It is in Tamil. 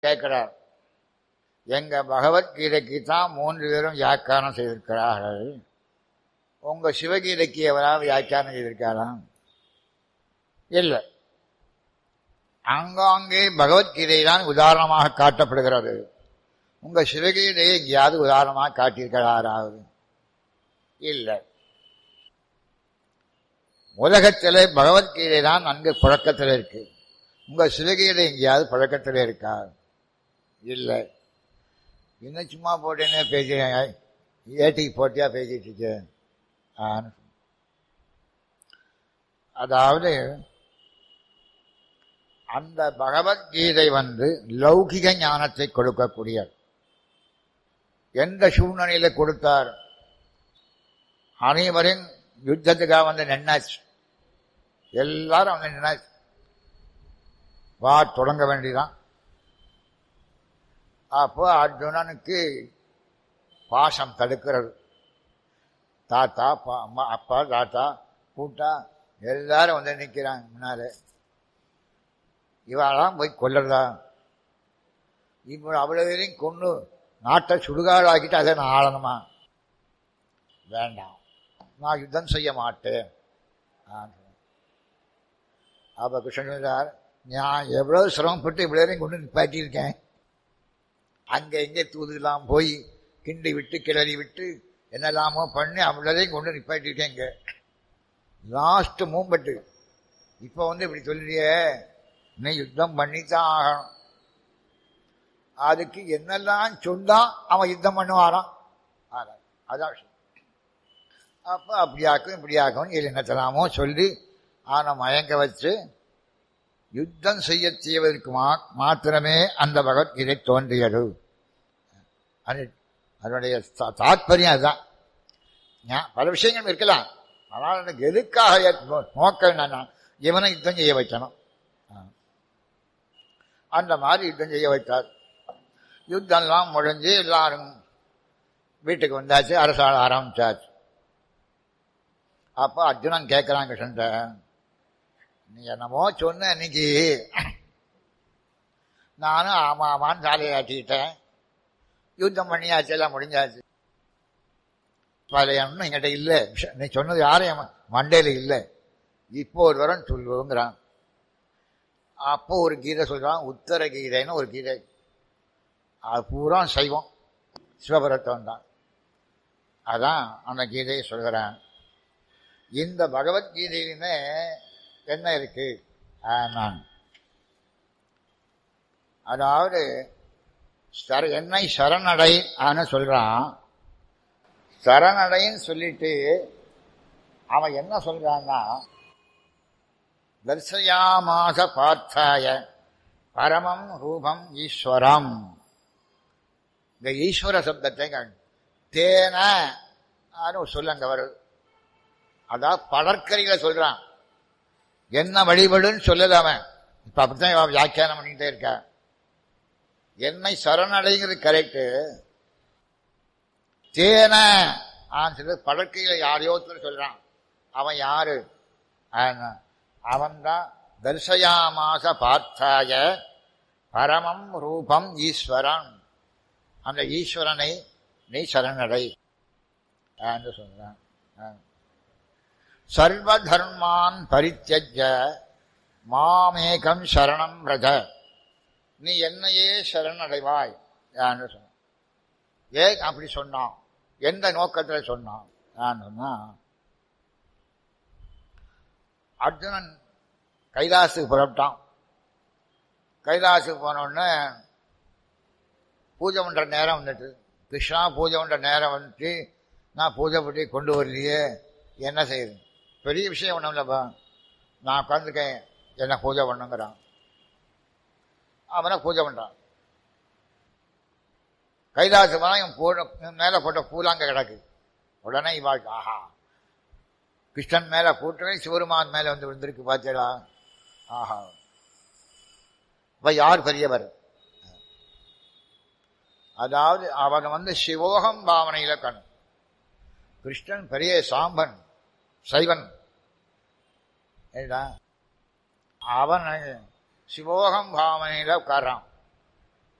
கேட்கிறார் எங்க பகவத்கீதைக்கு தான் மூன்று பேரும் வியாக்கியானம் செய்திருக்கிறார்கள் உங்க சிவகீதைக்கு எவராவது வியாக்கியானம் செய்திருக்காரா இல்லை அங்காங்கே பகவத்கீதை தான் உதாரணமாக காட்டப்படுகிறது உங்க சிவகீதையை எங்கேயாவது உதாரணமாக காட்டியிருக்கிறாராவது இல்லை உலகத்திலே பகவத்கீதை தான் நன்கு புழக்கத்தில் இருக்கு உங்க சிவகீதை எங்கேயாவது புழக்கத்தில் இருக்கா இல்லை இன்னும் சும்மா போட்டேன்னே பேசுறேன் ஏட்டிக்கு போட்டியா பேசிட்டு இருக்கேன் அதாவது அந்த பகவத்கீதை வந்து லௌகிக ஞானத்தை கொடுக்கக்கூடிய எந்த சூழ்நிலையில கொடுத்தார் அனைவரும் யுத்தத்துக்காக வந்து நின்னாச்சு எல்லாரும் வந்து நின்னாச்சு வா தொடங்க வேண்டிதான் அப்போ அர்ஜுனனுக்கு பாசம் தடுக்கிறது தாத்தா அம்மா அப்பா தாத்தா கூட்டா எல்லாரும் வந்து நிற்கிறாங்க முன்னாலே இவாளாம் போய் கொல்லறதா இப்போ அவ்வளோ பேரையும் கொண்டு நாட்டை சுடுகாடாக்கிட்டு அதை நான் ஆளணுமா வேண்டாம் நான் யுத்தம் செய்ய மாட்டேன் அப்போ கிருஷ்ணன் சார் நான் எவ்வளோ சிரமப்பட்டு இவ்வளோ பேரையும் கொண்டு நிப்பாட்டியிருக்கேன் அங்கே எங்கே தூதுலாம் போய் கிண்டி விட்டு கிளறி விட்டு என்னெல்லாமோ பண்ணி அவ்வளோதையும் கொண்டு நிப்பாட்டியிருக்கேன் இங்கே லாஸ்ட் மூம்பட்டு இப்போ வந்து இப்படி சொல்லியே நீ யுத்தம் பண்ணித்தான் ஆகணும் அதுக்கு என்னெல்லாம் சொன்னா அவன் யுத்தம் பண்ணுவாரான் அதான் அப்போ அப்படியாக்கும் இப்படியாக்கும் என்னத்தலாமோ சொல்லி அவனை மயங்க வச்சு யுத்தம் செய்ய செய்வதற்கு மா மாத்திரமே அந்த பகவத்கீதை தோன்றியது அது அதனுடைய தாத்பரியம் அதுதான் பல விஷயங்கள் இருக்கலாம் ஆனால் எனக்கு எதுக்காக நோக்கம் என்னன்னா இவனை யுத்தம் செய்ய வைக்கணும் அந்த மாதிரி யுத்தம் செய்ய வைத்தார் யுத்தம்லாம் முடிஞ்சு எல்லாரும் வீட்டுக்கு வந்தாச்சு அரசாள ஆரம்பிச்சாச்சு அப்போ அர்ஜுனன் கேட்குறான் கிருஷ்ணன் நீ என்னமோ சொன்ன இன்னைக்கு நானும் ஆமா ஆமான்னு சாலையை ஆட்டிக்கிட்டேன் யுத்தம் பண்ணியாச்சு எல்லாம் முடிஞ்சாச்சு பழையன்னு என்கிட்ட இல்லை நீ சொன்னது யாரும் மண்டையில் இல்லை இப்போ ஒரு வரம் சொல்லுவோங்கிறான் அப்போ ஒரு கீதை சொல்றான் உத்தர கீதைன்னு ஒரு கீதை அது பூரா சைவம் சிவபுரத்தம் தான் அதான் அந்த கீதையை சொல்கிறேன் இந்த பகவத்கீதையிலுமே என்ன இருக்கு நான் அதாவது சர என்னை சரணடை ஆன சொல்றான் சரணடைன்னு சொல்லிட்டு அவன் என்ன சொல்றான்னா தர்சயாமாச பார்த்தாய பரமம் ரூபம் ஈஸ்வரம் இந்த ஈஸ்வர சப்தத்தை தேன சொல்லுங்க வருது அதான் படற்கரிகளை சொல்றான் என்ன வழிபடுன்னு சொல்லல அவன் இப்ப அப்படித்தான் வியாக்கியானம் பண்ணிட்டே இருக்க என்னை சரணடைங்கிறது கரெக்டு தேன சொல்லி படற்கையில யாரையோ சொல்றான் அவன் யாரு அவன்தான் தர்சயாமாச பார்த்தாய பரமம் ரூபம் ஈஸ்வரன் அந்த ஈஸ்வரனை நீ சரணடை என்று சொல்றான் சர்வ தர்மான் பரித்தியஜ மாமேகம் சரணம் ரஜ நீ என்னையே சரணடைவாய் என்று சொன்ன ஏன் அப்படி சொன்னான் எந்த நோக்கத்தில் சொன்னான் நான் சொன்னா அர்ஜுனன் கைலாசுக்கு புறப்பட்டான் கைலாசுக்கு போனோடனே பூஜை பண்ணுற நேரம் வந்துட்டு கிருஷ்ணா பூஜை பண்ணுற நேரம் வந்துட்டு நான் பூஜை பண்ணி கொண்டு வரலையே என்ன செய்யுது பெரிய விஷயம் ஒன்றும் இல்லைப்பா நான் உட்காந்துருக்கேன் என்ன பூஜை பண்ணுங்கிறான் அவனை பூஜை பண்ணுறான் கைலாசு இவன் பூ மேலே போட்ட பூலாங்க கிடக்கு உடனே இவாள் ஆஹா கிருஷ்ணன் மேலே கூட்டமே சிவருமான் மேலே வந்து விழுந்திருக்கு பார்த்தீங்களா ஆஹா இப்ப யார் பெரியவர் அதாவது அவன் வந்து சிவோகம் பாவனையில கண் கிருஷ்ணன் பெரிய சாம்பன் சைவன் ஏடா அவன் சிவோகம் பாவனையில உட்காரான்